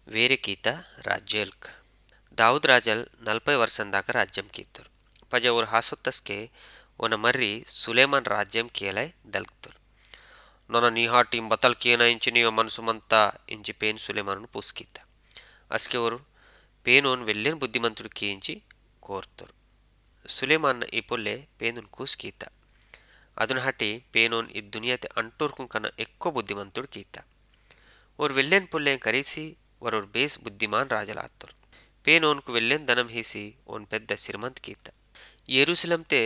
వేరే కీత రాజ్యేల్క్ దావుద్ రాజల్ నలభై ವರ್ಷం దాకా రాజ్యం కీత్తరు పజ ಅವ್ರ ಹಾಸೊತ್ತಸ್ಕೆ ಒನ ಮರ್ರಿ ಸುಲೇಮಾನ್ ರಾಜ್ಯಂ ಕೇಲೈ ದಲ್ಕ್ತರು ನೊನ ನೀಹಾಟಿ ಬತಲ್ ಕೇನ ಇಂಚಿ ನೀವ ಮನಸುಮಂತ ಇಂಚಿ ಪೇನ್ ಸುಲೇಮಾನನು పూసుకీత అస్కే ఓరు పేనోన్ వెళ్ళని బుద్ధిమంతుడు కీయించి కోరుతారు సులేమాన్ ఈ పొల్లే పేనున్ కూసుకీత అదున హటి పేనోన్ ఈ దునియాతి అంటూర్కు కన్నా ఎక్కువ బుద్ధిమంతుడు కీత ఓరు వెళ్ళని పొల్లేం కరీసి వరోర్ బేస్ బుద్ధిమాన్ రాజలాత్తరు పేనోన్కు వెళ్ళని ధనం హీసి ఓన్ పెద్ద సిరిమంత్ కీత ఎరుసలంతే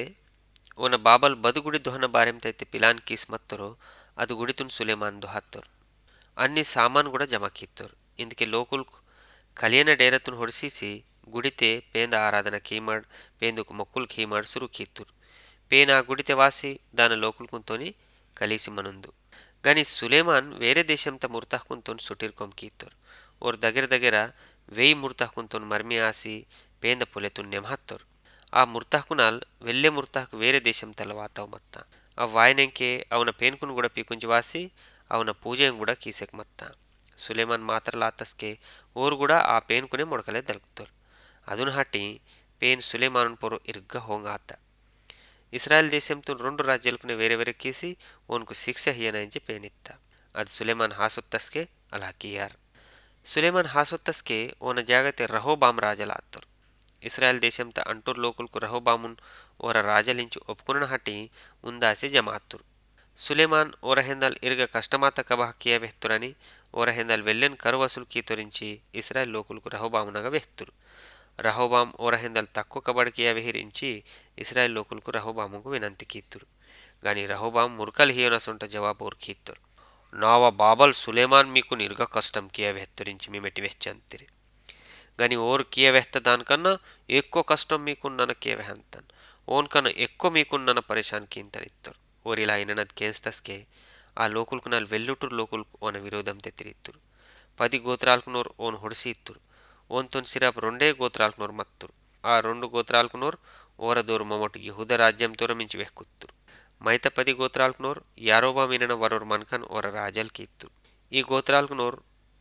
ఓన బాబల్ బదుగుడి దొహన బారెంతైతే పిలాన్ కీస్మత్తరో ಅದು ಗುಡಿತುನ್ ಸುಲೇಮಾನ್ ದುಹಾತ್ತರು ಅನ್ನಿ ಸಾಮಾನು ಕೂಡ ಜಮಾ ಕೀತ್ತರು ಇಂದಕ್ಕೆ ಲೋಕುಲ್ಕು ಕಲಿಯನ ಡೇರತುನ್ ಹೊಡಿಸಿಸಿ ಗುಡಿತೆ ಪೇಂದ ಆರಾಧನ ಕೀಮಾಡ್ ಪೇಂದುಕು ಮೊಕ್ಕುಲ್ ಕೀಮಾಡ್ ಸುರು ಕೀತ್ತರು పేన గుడితే వాసి దాని లోకులకుంతోని కలిసి మనుందు గాని సులేమాన్ వేరే దేశంత ముర్తాహ్కుంతోని సుటిర్కొం కీత్తరు ఓర్ దగ్గర దగ్గర వెయ్యి ముర్తాహ్కుంతోని మర్మి ఆసి పేంద పొలెతున్ నెమహత్తరు ಆ ಮುರ್ತಾಹ್ಕುನಾಲ್ ವೆಲ್ಲೆ ಮುರ್ತಾಹ್ಕು వేరే దేశం తల వాతావు మత్త ఆ వాయనంకే ಅವನ ಪೇನ್ಕುನ್ ಕೂಡ ಪೀಕುಂಜಿ ವಾಸಿ ಅವನ ಪೂಜೆಯನ್ನು ಕೂಡ ಕೀಸೆಕ್ ಮತ್ತ ಸುಲೇಮಾನ್ ಮಾತ್ರ ಲಾತಸ್ಕೆ ಓರು ಕೂಡ ಆ ಪೇನ್ಕುನೆ ಮೊಡಕಲೆ ದಲ್ಕ್ತರು ಅದುನ ಹಟ್ಟಿ ಪೇನ್ సులేమాన్ పొరు ఇర్గ హోంగ ఆత ఇస్రాయల్ దేశంతో రెండు రాజ్యాలకునే వేరే వేరే కీసి ఓన్కు శిక్ష హియనయించి పేనిత్త అది సులేమాన్ హాసొత్తస్కే అలా కియార్ సులేమాన్ హాసొత్తస్కే ఓన జాగతే రహోబామ్ రాజల ఆత్తరు ఇస్రాయల్ దేశంత అంటూర్ లోకులకు రహోబామున్ ఓర రాజలించి ఒప్పుకున్న హటి ఉందాసి జమాత్తురు సులేమాన్ ఓరహెందల్ ఇరుగ కష్టమాత కబహ కియ వెహ్తురని ఓరహెందల్ వెళ్ళెన్ కరు వసూలు కీతొరించి ఇస్రాయల్ లోకులకు రహోబామునగా వెహ్తురు రహోబాం ఓరహెందల్ తక్కువ కబడికియ విహరించి ఇస్రాయల్ లోకులకు రహోబాముకు వినంతి కీత్తురు గాని రహోబాం మురకల్ హియోనసొంట జవాబు ఓర్ కీత్తురు నావ బాబల్ సులేమాన్ మీకు నిర్గ కష్టం కియ వెహ్తురించి మేమెటి వెచ్చంతిరి గాని ఓర్ కియ వెహ్త దానికన్నా ఎక్కువ కష్టం మీకున్నన కియ వెహంతన్ ఓన్ కన్నా ఎక్కువ మీకున్నన పరేషాన్ కీంతనిత్తరు ఓర్ ఇలా అయినది కేస్తస్కే ఆ లోకులకు నాలు వెల్లుటూరు లోకులకు ఓన విరోధం తెత్తిరిత్తురు పది గోత్రాలకు నోరు ఓన్ ಹೊಡಿಸಿ ಇತ್ತರು ಓನ್ತೊನ್ ಸಿರಾಪ್ ರೊಂಡೇ ಗೋತ್ರಾಲ್ಕು ನೋರ್ ಮತ್ತರು ಆ రెండు గోత్రాలకు నోర్ ఓరదోరు మొమటు యహూద రాజ్యం తొరమించి వెహ్కుత్తురు మైత పది గోత్రాలకు నోర్ యారోబా మీనన వరోర్ మన్కన్ ఓర రాజల్కి ఇత్తురు ఈ గోత్రాలకు నోర్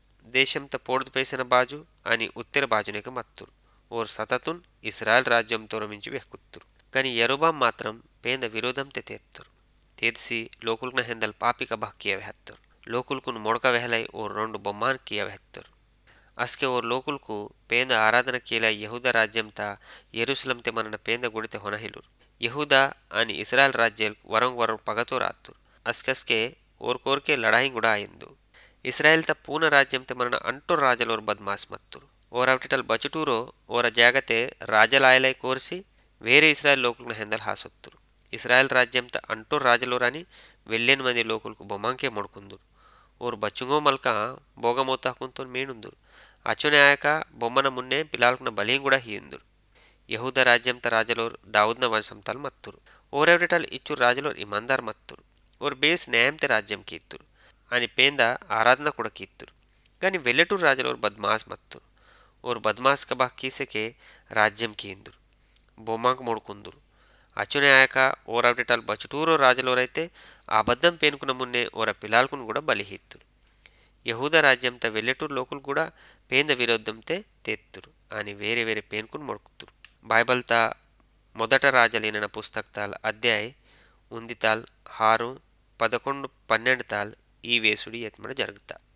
దేశంత పోడుదు పైసిన బాజు అని ఉత్తర బాజునిక మత్తురు ఓర్ సతతున్ ఇస్రాయల్ రాజ్యం తొరమించి వెహ్కుత్తురు కానీ యరోబాం మాత్రం పేంద విరోధం తెతేత్తరు తేదిసి లోకుల్కున హెందల్ పాపిక బహ్ కియ వెహత్తరు లోకుల్కును మొడక వెహలై ఓ రెండు బొమ్మాన్ కియ వెహత్తరు ಅಸ್ಕೆ ಓರ್ ಲೋಕುಲ್ಕು ಪೇಂದ ಆರಾಧನ ಕೀಲ ಯಹೂದ ರಾಜ್ಯಂತ ಯೆರೂಸಲಂತೆ ಮನನ ಪೇಂದ ಗುಡಿತೆ ಹೊನಹಿಲುರು ಯಹೂದ అని ఇస్రాయల్ రాజ్యాలకు వరం వరం పగతో రాత్తురు అస్కస్కే ఓర్ కోర్కే లడాయి గుడా అయిందు ఇస్రాయల్ త పూన రాజ్యంతే మనన అంటూర్ రాజలోర్ బద్మాస్ మత్తురు ఓరవటిటల్ బచుటూరో ఓర జాగతే రాజలాయలై కోర్సి వేరే ఇస్రాయల్ లోకులను హెందల్ హాసొత్తురు ఇస్రాయల్ రాజ్యంత అంటూర్ రాజలోరని వెళ్ళేని మంది లోకులకు బొమ్మంకే మొడుకుందురు ఓర్ బచ్చుగో మల్క భోగమోతాకుంతో మేనుందురు అచ్చునే ఆయాక బొమ్మన మున్నే పిలాల్కున బలియం కూడా హీయుందురు యహూద రాజ్యంత రాజలోర్ దావుద్న వంశంతల్ మత్తురు ఓరెవరిటల్ ఇచ్చు రాజలోర్ ఇమందార్ మత్తురు ఓర్ బేస్ న్యాయంతే రాజ్యం కీత్తురు అని పేంద ఆరాధన కూడా కీత్తురు కానీ వెల్లటూరు రాజలోర్ బద్మాస్ మత్తురు ఓర్ బద్మాస్ కబా కీసెకే రాజ్యం కీందురు బొమ్మకు మొడుకుందురు అచ్చునే ఆయాక ఓరవటిటల్ బచుటూరో రాజలోరైతే ఆ బద్దం పేనుకున్న మున్నే ఓర పిలాల్కును కూడా బలిహిత్తురు యహూద రాజ్యంత వెల్లెటూరు లోకులు కూడా పేంద విరోధంతే తెత్తురు అని వేరే వేరే పేనుకుని మొడుకుతురు బైబల్తా మొదట రాజలీన పుస్తకతాల్ అధ్యాయ్ ఉందితాల్ హారు పదకొండు పన్నెండు తాల్ ఈ వేసుడి ఎత్మడ జరుగుతా